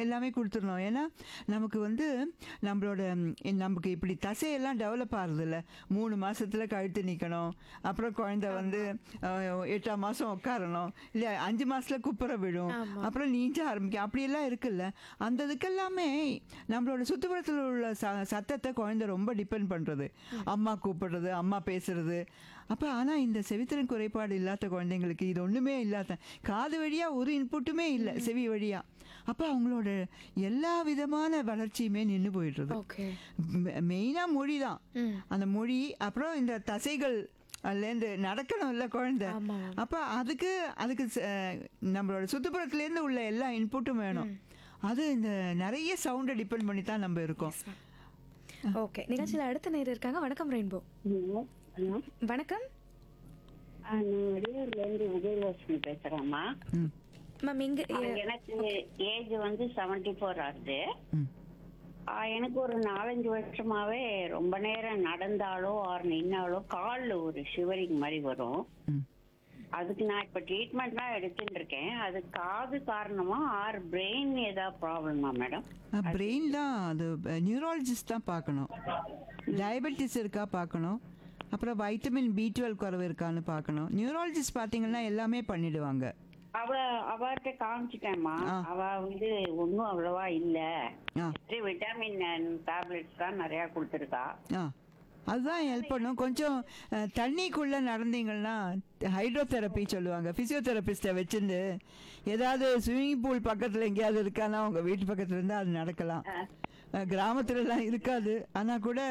எல்லாமே கொடுத்துடணும் ஏன்னா நமக்கு வந்து நம்மளோட ம், நமக்கு இப்படி தசையெல்லாம் டெவலப் ஆகுதுல்ல மூணு மாசத்துல கழுத்து நிற்கணும் அப்புறம் குழந்தை வந்து அஹ், எட்டாம் மாதம் உட்காரணும் இல்லை அஞ்சு மாசத்துல குப்புற விழும் அப்புறம் நீஞ்ச ஆரம்பிக்கும் அப்படியெல்லாம் இருக்குல்ல அந்த இதுக்கெல்லாமே நம்மளோட சுற்றுப்புறத்தில் உள்ள ச சத்தத்தை குழந்தை ரொம்ப டிபெண்ட் பண்ணுறது அம்மா கூப்பிடுறது அம்மா பேசுறது அப்போ ஆனால் இந்த செவித்திறன் குறைபாடு இல்லாத குழந்தைங்களுக்கு இது ஒன்றுமே இல்லாத காது வழியாக ஒரு இன்புட்டுமே இல்லை செவி வழியாக அப்போ அவங்களோட எல்லா விதமான வளர்ச்சியுமே நின்று போயிடுறது ஓகே மெயினாக மொழி தான் அந்த மொழி அப்புறம் இந்த தசைகள் அதுலேருந்து நடக்கணும் இல்லை குழந்தை ஆமா. அப்போ அதுக்கு அதுக்கு ச- நம்மளோட சுற்றுப்புறத்துலேருந்து உள்ள எல்லா இன்புட்டும் வேணும் அது இந்த நிறைய சவுண்டை டிபெண்ட் பண்ணி தான் நம்ம இருக்கோம் ஓகே நிகழ்ச்சியில் அடுத்த நேரம் இருக்காங்க வணக்கம் ரெயின்போ ஹலோ ஹலோ வணக்கம் ஆ, நான் வெளியூர்ல இருந்து விஜயலட்சுமி பேசுறேம்மா ம் மேம் எங்க ஆ, எனக்கு ஏஜ் வந்து செவன்டி ஃபோர் ஆகுது ம் ஆ, எனக்கு ஒரு நாலஞ்சு வருஷமாவே ரொம்ப நேரம் நடந்தாலோ ஆர் நின்னாலோ கால்ல ஒரு ஷிவரிங் மாதிரி வரும் ம் அதுக்கு நான் இப்ப ட்ரீட்மெண்ட்லாம் எடுத்துட்டு இருக்கேன் அது காது காரணமா ஆர் பிரெயின் ஏதாவது ப்ராப்ளமா மேடம் பிரெயின் தான் அது நியூராலஜிஸ்ட் தான் பார்க்கணும் டயபெட்டிஸ் இருக்கா பார்க்கணும் அப்புறம் வைட்டமின் பி டுவெல் குறைவு இருக்கான்னு பார்க்கணும் நியூராலஜிஸ்ட் பார்த்தீங்கன்னா எல்லாமே பண்ணிடுவாங்க அவ அவர்கிட்ட காமிச்சிட்டேம்மா ஆ. அவ வந்து ஒன்றும் அவ்வளவா இல்ல ஆ விட்டமின் டேப்லெட்ஸ் தான் நிறைய கொடுத்துருக்கா ஆ அதுதான் ஹெல்ப் பண்ணும் கொஞ்சம் அஹ், தண்ணிக்குள்ளே நடந்தீங்கன்னா ஹைட்ரோதெரப்பி சொல்லுவாங்க ஃபிசியோதெரபிஸ்ட்டை வச்சுருந்து ஏதாவது ஸ்விம்மிங் பூல் பக்கத்தில் எங்கேயாவது இருக்கானா உங்கள் வீட்டு பக்கத்தில் இருந்தால் அது நடக்கலாம் அஹ், கிராமத்துலலாம் இருக்காது ஆனால் கூட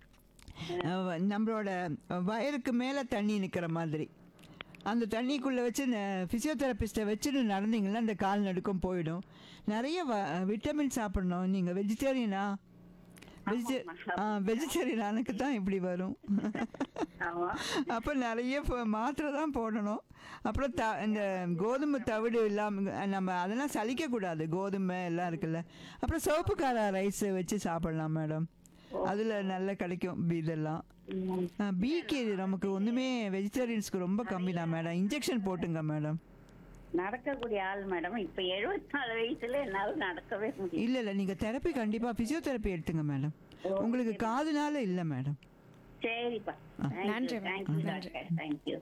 அஹ், நம்மளோட வயருக்கு மேலே தண்ணி நிற்கிற மாதிரி அந்த தண்ணிக்குள்ளே வச்சு ஃபிசியோதெரபிஸ்ட்டை வச்சுட்டு நடந்தீங்கன்னா இந்த கால் நடுக்கம் போயிடும் நிறைய வ விட்டமின் சாப்பிடணும் நீங்கள் வெஜிடேரியனா வெஜிடே ஆ வெஜிடேரியனுக்கு தான் இப்படி வரும் ஆமா அப்போ நிறைய ப- மாத்திரை தான் போடணும் அப்புறம் த இந்த கோதுமை தவிடு இல்லாமல் நம்ம அதெல்லாம் சலிக்கக்கூடாது கோதுமை எல்லாம் இருக்குல்ல அப்புறம் சிவப்பு கார ரைஸ் வச்சு சாப்பிடலாம் மேடம் அதில் நல்லா கிடைக்கும் பி- இதெல்லாம் பிக்கு நமக்கு ஒன்றுமே வெஜிடேரியன்ஸ்க்கு ரொம்ப கம்மி தான் மேடம் இன்ஜெக்ஷன் போட்டுங்க மேடம் நடக்கக்கூடிய ஆள் மேடம் இப்ப எழுபத்தி நாலு வயசுல என்னால நடக்கவே முடியும் இல்லை இல்லை நீங்கள் தெரப்பி கண்டிப்பாக ஃபிசியோதெரப்பி எடுத்துங்க மேடம் உங்களுக்கு காதுனால இல்லை மேடம் சரிப்பா நன்றி, மேம். தேங்க்யூ நன்றி. தேங்க்யூ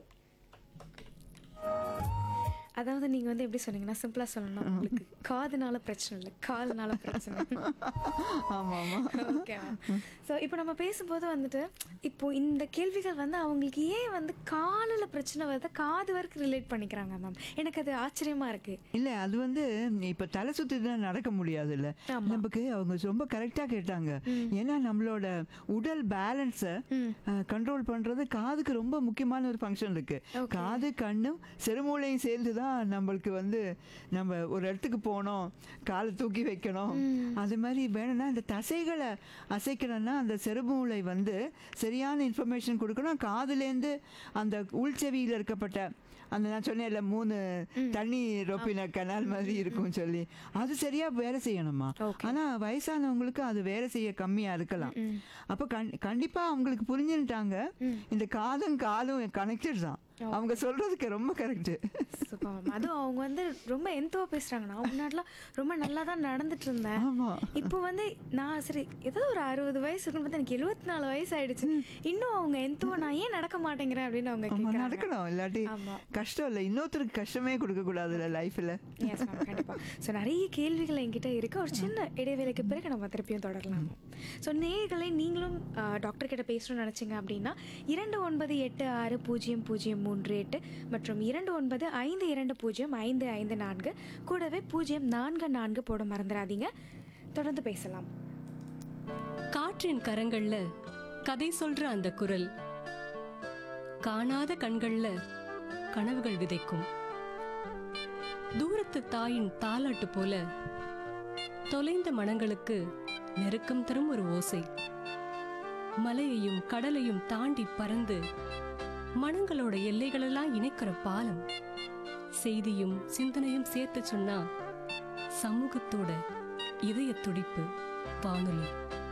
அதாவது நீங்க வந்து எப்படி சொன்னீங்கன்னா சிம்பிளா சொல்லணும்னா உங்களுக்கு காதுனால பிரச்சனை இல்லை கால்னால பிரச்சனை ஆமாம் ஆமாம் ஓகே ஸோ இப்போ நம்ம பேசும்போது வந்துட்டு இப்போ இந்த கேள்விகள் வந்து அவங்களுக்கு ஏன் வந்து காலில் பிரச்சனை வருது காது வரைக்கும் ரிலேட் பண்ணிக்கிறாங்க மேம் எனக்கு அது ஆச்சரியமா இருக்கு இல்லை அது வந்து இப்போ தலை சுற்றி தான் நடக்க முடியாது இல்லை ஆமா. நமக்கு அவங்க ரொம்ப கரெக்டாக கேட்டாங்க ஏன்னா நம்மளோட உடல் பேலன்ஸை கண்ட்ரோல் பண்ணுறது காதுக்கு ரொம்ப முக்கியமான ஒரு ஃபங்க்ஷன் இருக்கு காது கண்ணும் செருமூளையும் சேர்ந்து தான் நம்மளுக்கு வந்து நம்ம ஒரு இடத்துக்கு போகணும் காலை தூக்கி வைக்கணும் அது மாதிரி வேணும்னா இந்த தசைகளை அசைக்கணும்னா அந்த செருமூளை வந்து சரியான இன்ஃபர்மேஷன் கொடுக்கணும் காதுலேருந்து அந்த உள்செவியில் இருக்கப்பட்ட அந்த நான் சொன்னேன்ல மூணு தண்ணி ரொப்பின கனால் மாதிரி இருக்கும் சொல்லி அது சரியா வேலை செய்யணுமா ஆனா வயசானவங்களுக்கு அது வேலை செய்ய கம்மியா இருக்கலாம் அப்ப கண் கண்டிப்பா அவங்களுக்கு புரிஞ்சுட்டாங்க இந்த காதும் காலும் கனெக்டட் தான் அவங்க சொல்றதுக்கு ரொம்ப கரெக்ட் சூப்பர் மேம் அதுவும் அவங்க வந்து ரொம்ப எந்தவோ பேசுறாங்க நான் முன்னாடிலாம் ரொம்ப நல்லா தான் நடந்துட்டு இருந்தேன் ஆமா இப்போ வந்து நான் சரி ஏதோ ஒரு அறுபது வயசு இருக்குன்னு பார்த்தா எனக்கு எழுபத்தி நாலு வயசு ஆயிடுச்சு இன்னும் அவங்க எந்தவோ நான் ஏன் நடக்க மாட்டேங்கிறேன் அப்படின்னு அவங்க ஆமா கேட்குறாங்க நடக்கணும் இல்லாட்டி ஆமா. கஷ்டம் இல்லை இன்னொருத்தருக்கு கஷ்டமே கொடுக்க கூடாதுல்ல லைஃப்ல எஸ் மேம் கண்டிப்பாக ஸோ நிறைய கேள்விகள் என்கிட்ட இருக்கு ஒரு சின்ன இடைவேளைக்கு பிறகு நம்ம திருப்பியும் தொடரலாம் ஸோ நேர்களை நீங்களும் டாக்டர் கிட்ட பேசணும்னு நினச்சிங்க அப்படின்னா இரண்டு ஒன்பது எட்டு ஆறு பூஜ்ஜியம் பூஜ்ஜியம் மூன்று எட்டு மற்றும் இரண்டு ஒன்பது ஐந்து இரண்டு பூஜ்ஜியம் ஐந்து ஐந்து நான்கு கூடவே பூஜ்ஜியம் நான்கு நான்கு போட மறந்துடாதீங்க தொடர்ந்து பேசலாம் காற்றின் கரங்கள்ல கதை சொல்ற அந்த குரல் காணாத கண்கள்ல கனவுகள் விதைக்கும் தூரத்து தாயின் தாலாட்டு போல தொலைந்த மனங்களுக்கு நெருக்கம் தரும் ஒரு ஓசை மலையையும் கடலையும் தாண்டி பறந்து மனங்களோட எல்லைகளெல்லாம் இணைக்கிற பாலம் செய்தியும் சிந்தனையும் சேர்த்து சொன்னா சமூகத்தோட இதய துடிப்பு வானொலி